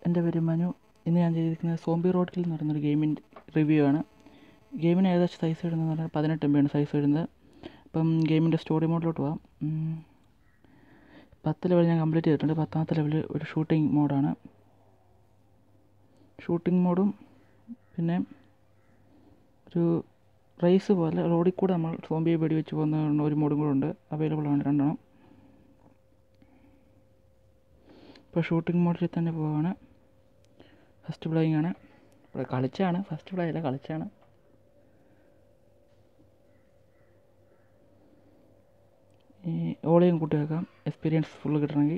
എൻ്റെ പേര് മനു ഇന്ന് ഞാൻ ചെയ്തിരിക്കുന്നത് സോംബി റോഡിൽ എന്ന് പറയുന്നൊരു ഗെയിമിൻ്റെ റിവ്യൂ ആണ് ഗെയിമിന് ഏകദേശം സൈസ് വരുന്നത് പറഞ്ഞാൽ പതിനെട്ട് എം ബിയാണ് സൈസ് വരുന്നത് അപ്പം ഗെയിമിൻ്റെ സ്റ്റോറി മോഡിലോട്ട് പോകാം ഉം. പത്ത് ലെവൽ ഞാൻ കംപ്ലീറ്റ് ചെയ്തിട്ടുണ്ട് പത്താമത്തെ ലെവൽ ഒരു ഷൂട്ടിംഗ് മോഡാണ് ഷൂട്ടിംഗ് മോഡും പിന്നെ ഒരു റേസ് പോലെ റോഡിൽ കൂടെ നമ്മൾ സോംബിയെ വെടിവെച്ച് പോകുന്ന ഒരു മോഡും കൂടെ ഉണ്ട് അവൈലബിൾ ആണ് രണ്ടെണ്ണം ഇപ്പോൾ ഷൂട്ടിംഗ് മോഡിൽ തന്നെ പോവാണ് ഫസ്റ്റ് പ്ലേയിങ് ആണ് ഇവിടെ കളിച്ചാണ് ഫസ്റ്റ് പ്ലേ അല്ല കളിച്ചാണ് ഈ ഓളിയും കൂട്ടി വെക്കാം എക്സ്പീരിയൻസ് ഫുള്ള് കിട്ടണമെങ്കിൽ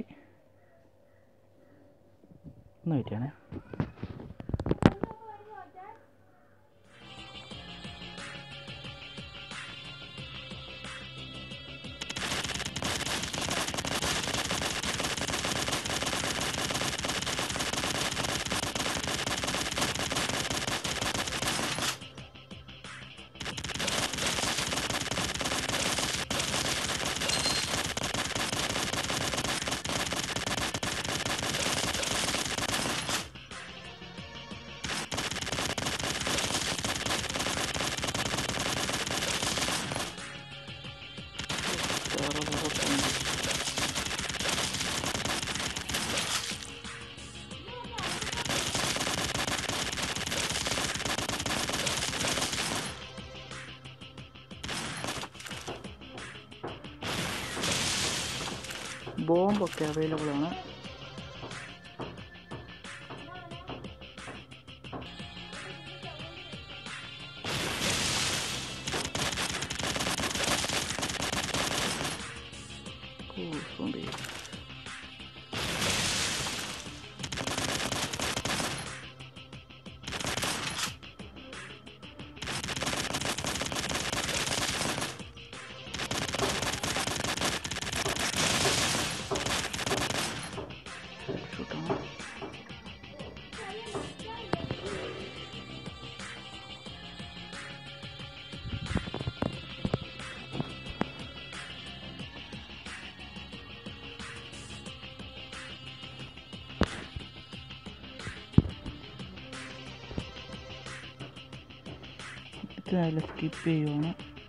ഒന്ന് വെയിറ്റ് ചെയ്യണേ ബോംബൊക്കെ അവൈലബിൾ ആണ് Cool, zombie. Shoot on. ഇത് അതിൽ സ്കിപ്പ് ചെയ്യുവാണ്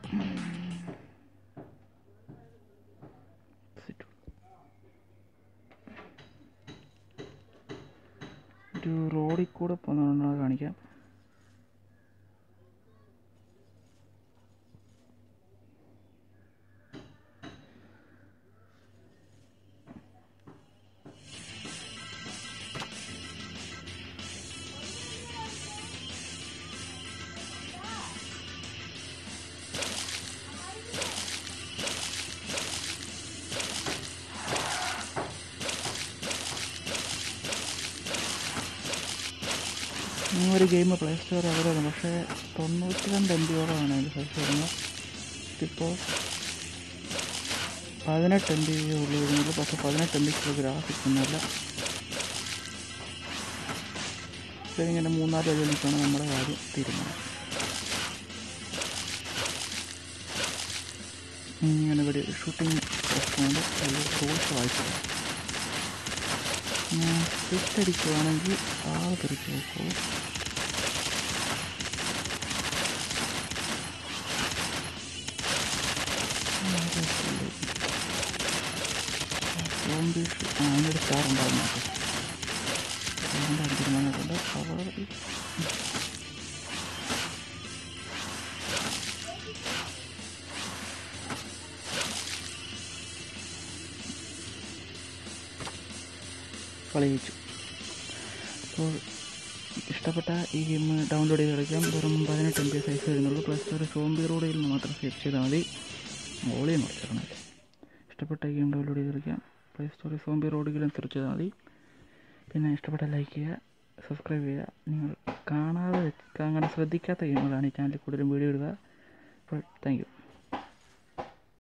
ഒരു റോഡിൽ കൂടെ പോകുന്നുണ്ടോ കാണിക്കാം ഈ ഒരു ഗെയിം പ്ലേ സ്റ്റോർ അവൈലബിൾ പക്ഷേ തൊണ്ണൂറ്റി രണ്ട് എം ബിയോളമാണ് അതിൻ്റെ സൈസ് വരുന്നത് ഇതിപ്പോൾ പതിനെട്ട് എം ബി ഉള്ളു വരുന്നത് പക്ഷേ പതിനെട്ട് എം ബിക്ക് ഗ്രാഫിക്സ് ഒന്നുമില്ല ഇങ്ങനെ മൂന്നാല് രൂപ നിൽക്കുകയാണ് നമ്മുടെ കാര്യം തീരുമാനം ഇങ്ങനെ ഇവിടെ ഷൂട്ടിംഗ് പ്രശ്നമുണ്ട് അതിൽ റൂൾസ് വായിച്ചത് സ്വിഫ്റ്റ് അടിക്കുവാണെങ്കിൽ ആൾ തെറിച്ച് നോക്കൂ സോംബീസ് ആ അതിനൊരു സ്റ്റാർ ഉണ്ടാവും നോക്കാം അതുകൊണ്ടാണ് തീരുമാനമുണ്ട് അവർ കളിയിച്ചു അപ്പോൾ ഇഷ്ടപ്പെട്ട ഈ ഗെയിം ഡൗൺലോഡ് ചെയ്ത് കളിക്കാം വെറും പതിനെട്ട് എം ബി സൈസ് വരുന്നുള്ളൂ പ്ലസ് ഒരു സോംബി റോഡിൽ നിന്ന് മാത്രം സെറ്റ് ചെയ്താൽ മതി വോളിയം കുറച്ചിടണം ഇഷ്ടപ്പെട്ട ഈ ഗെയിം ഡൗൺലോഡ് ചെയ്ത് കളിക്കാം പ്ലേ സ്റ്റോറിൽ സോംബി റോഡിലും സെർച്ച് ചെയ്താൽ മതി പിന്നെ ഇഷ്ടപ്പെട്ട ലൈക്ക് ചെയ്യുക സബ്സ്ക്രൈബ് ചെയ്യുക നിങ്ങൾ കാണാതെ വെച്ച് അങ്ങനെ ശ്രദ്ധിക്കാത്ത ഗെയിമുകളാണ് ഈ ചാനലിൽ കൂടുതലും വീഡിയോ ഇടുക അപ്പോൾ താങ്ക് യു